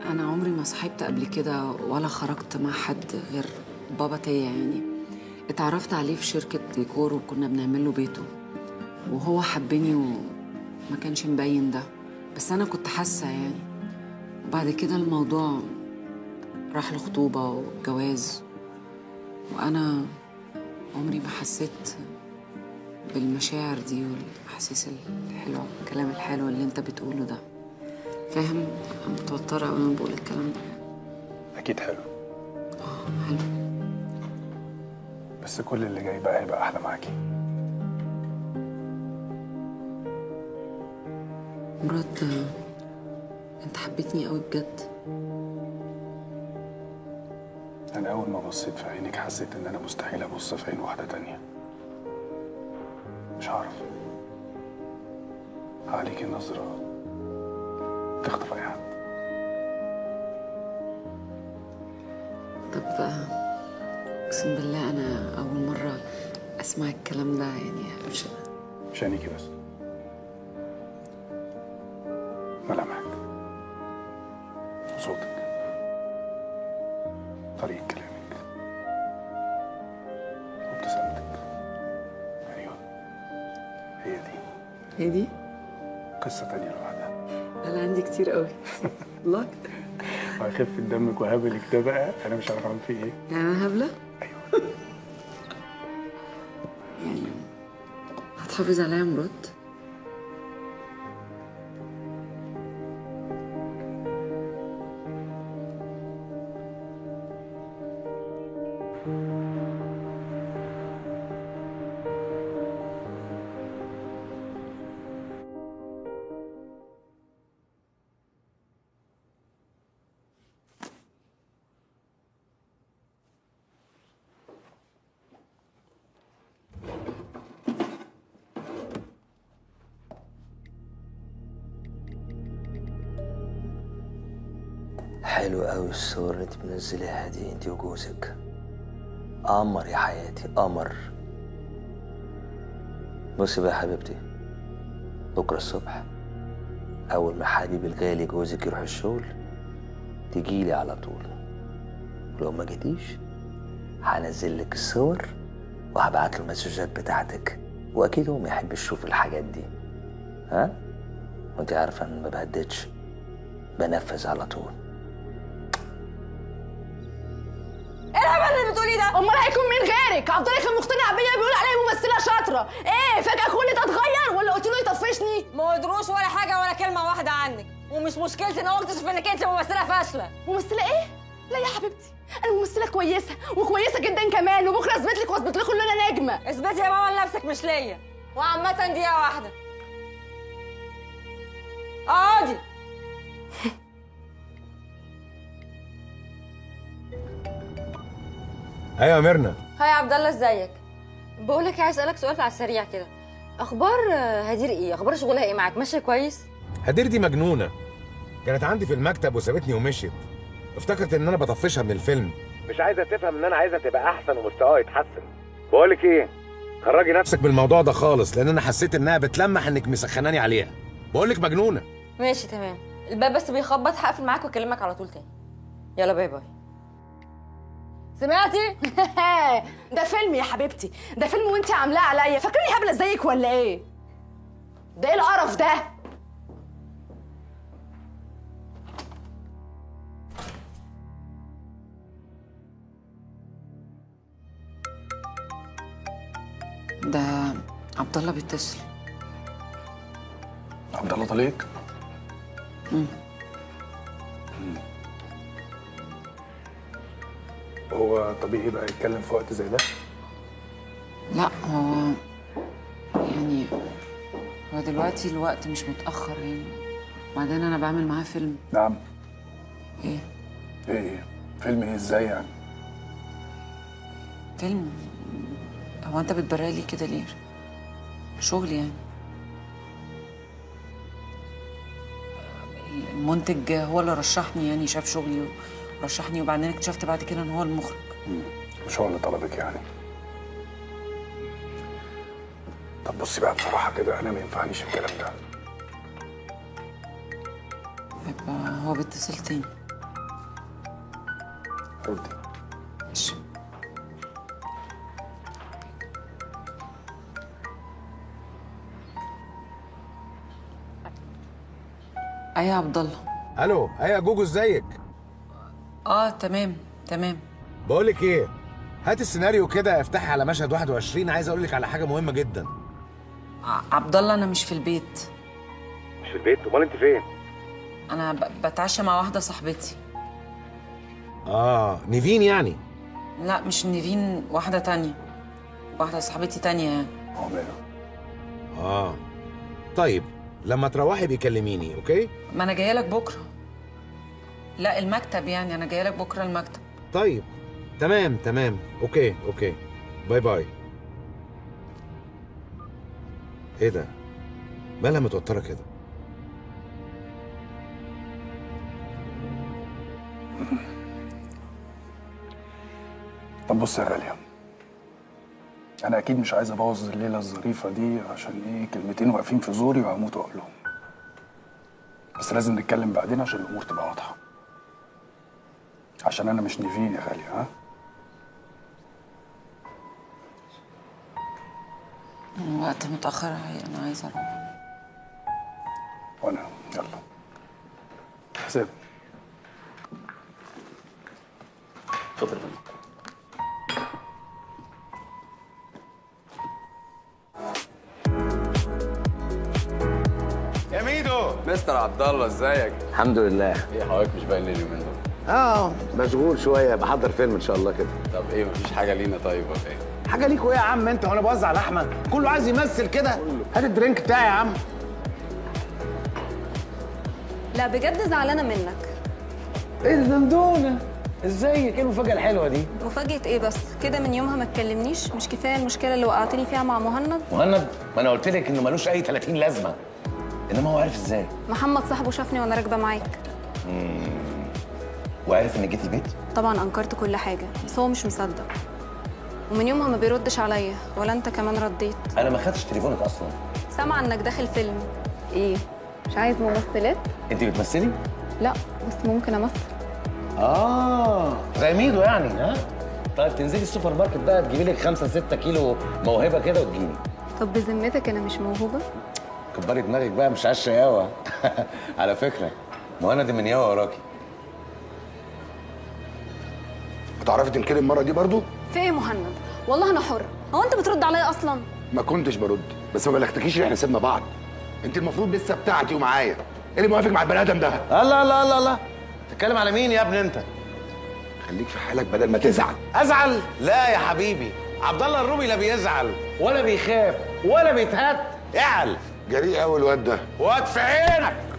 انا عمري ما صحبت قبل كده ولا خرجت مع حد غير بابا تيا يعني اتعرفت عليه في شركة ديكور وكنا بنعمل له بيته وهو حبني وما كانش مبين ده بس انا كنت حاسة يعني وبعد كده الموضوع راح لخطوبة وجواز وأنا عمري ما حسيت بالمشاعر دي والأحاسيس الحلوة والكلام الحلو اللي أنت بتقوله ده فاهم؟ أنا متوترة أوي وأنا بقول الكلام ده اكيد حلو آه حلو بس كل اللي جاي بقى هيبقى احلى معاكي مراد آه، أنت حبيتني أوي بجد انا اول ما بصيت في عينك حسيت ان انا مستحيل ابص في عين واحده تانية مش هعرف عليكي نظره تخطف اي حد طب آه، أقسم بالله أنا أول مرة أسمع الكلام ده يعني مش مش عينيكي بس ملامحك صوتك طريقة كلامك وابتسامتك ايوه هي دي هي دي؟ قصة تانية لوحدها أنا عندي كتير أوي الله وهيخف دمك وهبلك ده بقى انا مش عارف اعمل فيه ايه يعني أنا هبلة؟ ايوه يعني هتحافظ عليا يا مراد؟ حلو قوي الصور اللي انت منزلاها دي انت وجوزك قمر يا حياتي قمر بصي بقى يا حبيبتي بكره الصبح اول ما حبيبي الغالي جوزك يروح الشغل تجيلي على طول ولو ما جيتيش هنزل لك الصور وهبعت له المسجات بتاعتك واكيد هو ما يحبش يشوف الحاجات دي ها وانت عارفه ان ما بهددش بنفذ على طول ايه الهبل اللي بتقولي ده؟ امال هيكون مين غيرك؟ عبد الله كان مقتنع بيا بيقول عليا ممثله شاطره، ايه فجاه كل ده اتغير ولا قلت له يطفشني؟ ما قدروش ولا حاجه ولا كلمه واحده عنك ومش مشكلتي ان هو اكتشف انك انت ممثله فاشله ممثله ايه؟ لا يا حبيبتي انا ممثله كويسه وكويسه جدا كمان وبكره اثبت لك واثبت لكم ان انا نجمه اثبتي يا ماما لنفسك مش ليا وعامه دقيقه واحده اقعدي ايوه يا ميرنا هاي يا عبد الله ازيك بقول لك عايز اسالك سؤال على السريع كده اخبار آه، هدير ايه اخبار شغلها ايه معاك ماشيه كويس هدير دي مجنونه كانت عندي في المكتب وسابتني ومشيت افتكرت ان انا بطفشها من الفيلم مش عايزه تفهم ان انا عايزه تبقى احسن ومستواها يتحسن بقول لك ايه خرجي نفسك بالموضوع ده خالص لان انا حسيت انها بتلمح انك مسخناني عليها بقول لك مجنونه ماشي تمام الباب بس بيخبط هقفل معاك واكلمك على طول تاني يلا باي باي سمعتي ده فيلم يا حبيبتي ده فيلم وانت عاملاه عليا فاكرني هبله زيك ولا ايه؟ ده ايه القرف ده؟ ده عبد الله بيتصل عبد الله طليق مم. هو طبيعي بقى يتكلم في وقت زي ده لا هو يعني هو دلوقتي الوقت مش متأخر يعني وبعدين أنا بعمل معاه فيلم نعم إيه ايه ايه فيلم ايه ازاي يعني فيلم هو أنت بتبرق لي كده ليه؟ شغل يعني المنتج هو اللي رشحني يعني شاف شغلي ورشحني وبعدين اكتشفت بعد كده ان هو المخرج مش هو اللي طلبك يعني طب بصي بقى بصراحة كده أنا ما ينفعنيش الكلام ده يبقى هو بيتصل تاني ردي ماشي ايه يا عبد الله الو ايه يا جوجو ازيك اه تمام تمام بقول لك ايه هات السيناريو كده افتحي على مشهد 21 عايز اقول لك على حاجه مهمه جدا ع- عبد الله انا مش في البيت مش في البيت امال انت فين انا ب- بتعشى مع واحده صاحبتي اه نيفين يعني لا مش نيفين واحده تانية واحده صاحبتي تانية يعني عقباله اه طيب لما تروحي بيكلميني اوكي ما انا جايه لك بكره لا المكتب يعني انا جايه لك بكره المكتب طيب تمام تمام اوكي اوكي باي باي ايه ده مالها متوتره كده طب بص يا غالية أنا أكيد مش عايز أبوظ الليلة الظريفة دي عشان إيه كلمتين واقفين في زوري وهموت وأقولهم بس لازم نتكلم بعدين عشان الأمور تبقى واضحة عشان أنا مش نيفين يا غالية ها الوقت متاخر انا عايزه اروح وأنا يلا حساب اتفضل يا ميدو مستر عبد الله ازيك؟ الحمد لله ايه حضرتك مش باين لي اليومين دول؟ اه مشغول شويه بحضر فيلم ان شاء الله كده طب ايه مفيش حاجه لينا طيب ولا ايه؟ حاجه ليكوا ايه يا عم انت وانا بوزع لحمه كله عايز يمثل كده هات الدرينك بتاعي يا عم لا بجد زعلانه منك ايه ده دندونه ازيك ايه المفاجاه الحلوه دي مفاجاه ايه بس كده من يومها ما تكلمنيش مش كفايه المشكله اللي وقعتني فيها مع مهند مهند ما انا قلت لك انه ملوش اي 30 لازمه انما هو عارف ازاي محمد صاحبه شافني وانا راكبه معاك وعارف انك جيت البيت طبعا انكرت كل حاجه بس هو مش مصدق ومن يومها ما بيردش عليا ولا انت كمان رديت انا ما خدتش تليفونك اصلا سامعه انك داخل فيلم ايه مش عايز ممثلات انت بتمثلي لا بس ممكن امثل اه زي ميدو يعني ها طيب تنزلي السوبر ماركت بقى تجيبي لك 5 6 كيلو موهبه كده وتجيني طب بذمتك انا مش موهوبه كبري دماغك بقى مش على الشقاوه على فكره مهند من ياوه وراكي هتعرفي تنكري المره دي برضو في ايه مهند والله انا حره هو انت بترد عليا اصلا ما كنتش برد بس ما بلغتكيش ان احنا سيبنا بعض انت المفروض لسه بتاعتي ومعايا ايه اللي موافق مع البني ادم ده الله الله الله الله تتكلم على مين يا ابني انت خليك في حالك بدل ما تزعل ازعل لا يا حبيبي عبد الله الرومي لا بيزعل ولا بيخاف ولا بيتهت اعل جريء قوي الواد ده واد في عينك